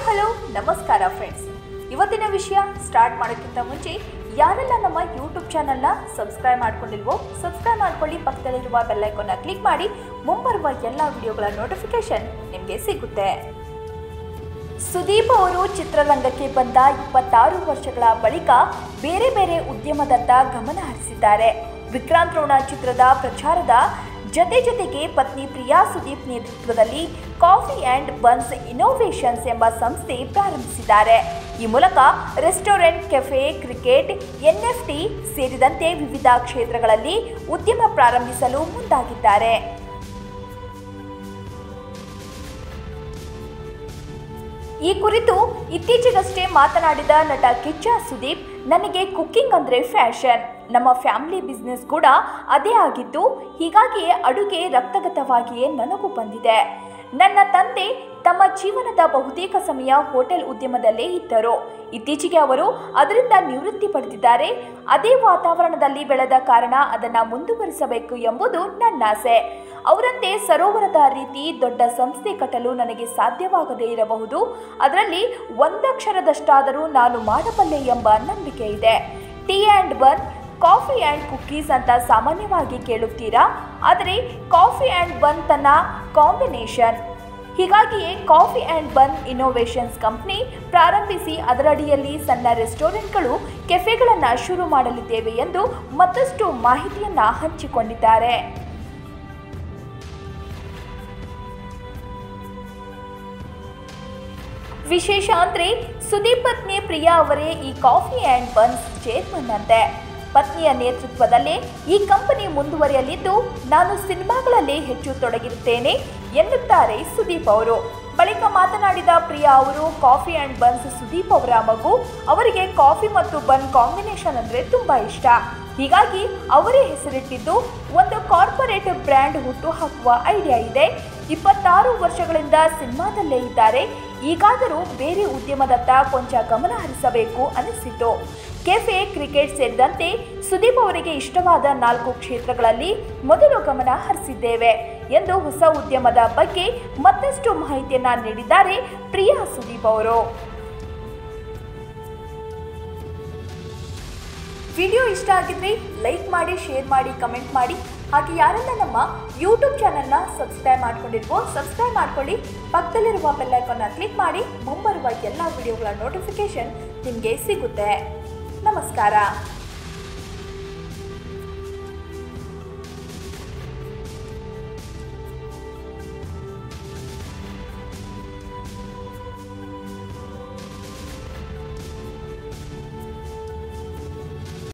hello ನಮಸ್ಕಾರ friends ಇವತ್ತಿನ ವಿಷಯ ಸ್ಟಾರ್ಟ್ ಮಾಡೋಕ್ಕಿಂತ ಮುಂಚೆ ಯಾರೆಲ್ಲ ನಮ್ಮ ಯೂಟ್ಯೂಬ್ ಚಾನಲ್ನ ಸಬ್ಸ್ಕ್ರೈಬ್ ಮಾಡ್ಕೊಂಡಿಲ್ವೋ ಸಬ್ಸ್ಕ್ರೈಬ್ ಮಾಡ್ಕೊಳ್ಳಿ ಪಕ್ಕದಲ್ಲಿರುವ ಬೆಲ್ಲೈಕನ್ನ ಕ್ಲಿಕ್ ಮಾಡಿ ಮುಂಬರುವ ಎಲ್ಲ ವಿಡಿಯೋಗಳ ನೋಟಿಫಿಕೇಶನ್ ನಿಮಗೆ ಸಿಗುತ್ತೆ ಸುದೀಪ್ ಅವರು ಚಿತ್ರರಂಗಕ್ಕೆ ಬಂದ ಇಪ್ಪತ್ತಾರು ವರ್ಷಗಳ ಬಳಿಕ ಬೇರೆ ಬೇರೆ ಉದ್ಯಮದತ್ತ ಗಮನ ಹರಿಸಿದ್ದಾರೆ ವಿಕ್ರಾಂತ್ ರೋಣ ಚಿತ್ರದ ಪ್ರಚಾರದ ಜತೆ ಜೊತೆಗೆ ಪತ್ನಿ ಪ್ರಿಯಾ ಸುದೀಪ್ ನೇತೃತ್ವದಲ್ಲಿ ಕಾಫಿ ಆ್ಯಂಡ್ ಬನ್ಸ್ ಇನೋವೇಷನ್ಸ್ ಎಂಬ ಸಂಸ್ಥೆ ಪ್ರಾರಂಭಿಸಿದ್ದಾರೆ ಈ ಮೂಲಕ ರೆಸ್ಟೋರೆಂಟ್ ಕೆಫೆ ಕ್ರಿಕೆಟ್ ಎನ್ಎಫ್ಟಿ ಸೇರಿದಂತೆ ವಿವಿಧ ಕ್ಷೇತ್ರಗಳಲ್ಲಿ ಉದ್ಯಮ ಪ್ರಾರಂಭಿಸಲು ಮುಂದಾಗಿದ್ದಾರೆ ಈ ಕುರಿತು ಇತ್ತೀಚೆಗಷ್ಟೇ ಮಾತನಾಡಿದ ನಟ ಕಿಚ್ಚ ಸುದೀಪ್ ನನಗೆ ಕುಕ್ಕಿಂಗ್ ಅಂದರೆ ಫ್ಯಾಷನ್ ನಮ್ಮ ಫ್ಯಾಮಿಲಿ ಬಿಸ್ನೆಸ್ ಕೂಡ ಅದೇ ಆಗಿದ್ದು ಹೀಗಾಗಿಯೇ ಅಡುಗೆ ರಕ್ತಗತವಾಗಿಯೇ ನನಗೂ ಬಂದಿದೆ ನನ್ನ ತಂದೆ ತಮ್ಮ ಜೀವನದ ಬಹುತೇಕ ಸಮಯ ಹೋಟೆಲ್ ಉದ್ಯಮದಲ್ಲೇ ಇದ್ದರು ಇತ್ತೀಚೆಗೆ ಅವರು ಅದರಿಂದ ನಿವೃತ್ತಿ ಪಡೆದಿದ್ದಾರೆ ಅದೇ ವಾತಾವರಣದಲ್ಲಿ ಬೆಳೆದ ಕಾರಣ ಅದನ್ನು ಮುಂದುವರಿಸಬೇಕು ಎಂಬುದು ನನ್ನ ಆಸೆ ಅವರಂತೆ ಸರೋವರದ ರೀತಿ ದೊಡ್ಡ ಸಂಸ್ಥೆ ಕಟ್ಟಲು ನನಗೆ ಸಾಧ್ಯವಾಗದೇ ಇರಬಹುದು ಅದರಲ್ಲಿ ಒಂದಕ್ಷರದಷ್ಟಾದರೂ ನಾನು ಮಾಡಬಲ್ಲೆ ಎಂಬ ನಂಬಿಕೆ ಇದೆ tea and bun coffee and cookies ಅಂತ ಸಾಮಾನ್ಯವಾಗಿ ಕೇಳುತ್ತೀರಾ ಆದರೆ ಕಾಫಿ ಆ್ಯಂಡ್ ಬನ್ ತನ್ನ ಕಾಂಬಿನೇಷನ್ ಹೀಗಾಗಿಯೇ coffee and bun innovations company ಪ್ರಾರಂಭಿಸಿ ಅದರಡಿಯಲ್ಲಿ ಸಣ್ಣ ರೆಸ್ಟೋರೆಂಟ್ಗಳು ಕೆಫೆಗಳನ್ನು ಶುರು ಮಾಡಲಿದ್ದೇವೆ ಎಂದು ಮತ್ತಷ್ಟು ಮಾಹಿತಿಯನ್ನು ಹಂಚಿಕೊಂಡಿದ್ದಾರೆ ವಿಶೇಷ ಅಂದ್ರೆ ಸುದೀಪ್ ಪತ್ನಿ ಪ್ರಿಯಾ ಅವರೇ ಈ ಕಾಫಿ ಆ್ಯಂಡ್ ಬನ್ಸ್ ಚೇರ್ಮನ್ ಅಂತೆ ಪತ್ನಿಯ ನೇತೃತ್ವದಲ್ಲೇ ಈ ಕಂಪನಿ ಮುಂದುವರಿಯಲಿದ್ದು ನಾನು ಸಿನಿಮಾಗಳಲ್ಲಿ ಹೆಚ್ಚು ತೊಡಗಿರುತ್ತೇನೆ ಎನ್ನುತ್ತಾರೆ ಸುದೀಪ್ ಅವರು ಬಳಿಕ ಮಾತನಾಡಿದ ಪ್ರಿಯಾ ಅವರು ಕಾಫಿ ಆ್ಯಂಡ್ ಬನ್ಸ್ ಸುದೀಪ್ ಅವರ ಮಗು ಅವರಿಗೆ ಕಾಫಿ ಮತ್ತು ಬನ್ ಕಾಂಬಿನೇಷನ್ ಅಂದರೆ ತುಂಬ ಇಷ್ಟ ಹೀಗಾಗಿ ಅವರೇ ಹೆಸರಿಟ್ಟಿದ್ದು ಒಂದು ಕಾರ್ಪೊರೇಟ್ ಬ್ರ್ಯಾಂಡ್ ಹುಟ್ಟು ಹಾಕುವ ಐಡಿಯಾ ಇದೆ ಇಪ್ಪತ್ತಾರು ವರ್ಷಗಳಿಂದ ಸಿನಿಮಾದಲ್ಲೇ ಇದ್ದಾರೆ ಈಗಾದರೂ ಬೇರೆ ಉದ್ಯಮದತ್ತ ಕೊಂಚ ಗಮನ ಹರಿಸಬೇಕು ಅನಿಸಿತು ಕೆಫೆ ಕ್ರಿಕೆಟ್ ಸೇರಿದಂತೆ ಸುದೀಪ್ ಅವರಿಗೆ ಇಷ್ಟವಾದ ನಾಲ್ಕು ಕ್ಷೇತ್ರಗಳಲ್ಲಿ ಮೊದಲು ಗಮನ ಹರಿಸಿದ್ದೇವೆ ಎಂದು ಹೊಸ ಉದ್ಯಮದ ಬಗ್ಗೆ ಮತ್ತಷ್ಟು ಮಾಹಿತಿಯನ್ನ ನೀಡಿದ್ದಾರೆ ಪ್ರಿಯಾ ಸುದೀಪ್ ಅವರು ವಿಡಿಯೋ ಇಷ್ಟ ಆಗಿದ್ರೆ ಲೈಕ್ ಮಾಡಿ ಶೇರ್ ಮಾಡಿ ಕಮೆಂಟ್ ಮಾಡಿ ಹಾಗೆ ಯಾರೆಲ್ಲ ನಮ್ಮ ಯೂಟ್ಯೂಬ್ ಚಾನಲ್ನ ಸಬ್ಸ್ಕ್ರೈಬ್ ಮಾಡ್ಕೊಂಡಿಲ್ವೋ ಸಬ್ಸ್ಕ್ರೈಬ್ ಮಾಡ್ಕೊಳ್ಳಿ ಪಕ್ಕದಲ್ಲಿರುವ ಬೆಲ್ಲೈಕನ್ನ ಕ್ಲಿಕ್ ಮಾಡಿ ಮುಂಬರುವ ಎಲ್ಲ ವಿಡಿಯೋಗಳ ನೋಟಿಫಿಕೇಶನ್ ನಿಮಗೆ ಸಿಗುತ್ತೆ ನಮಸ್ಕಾರ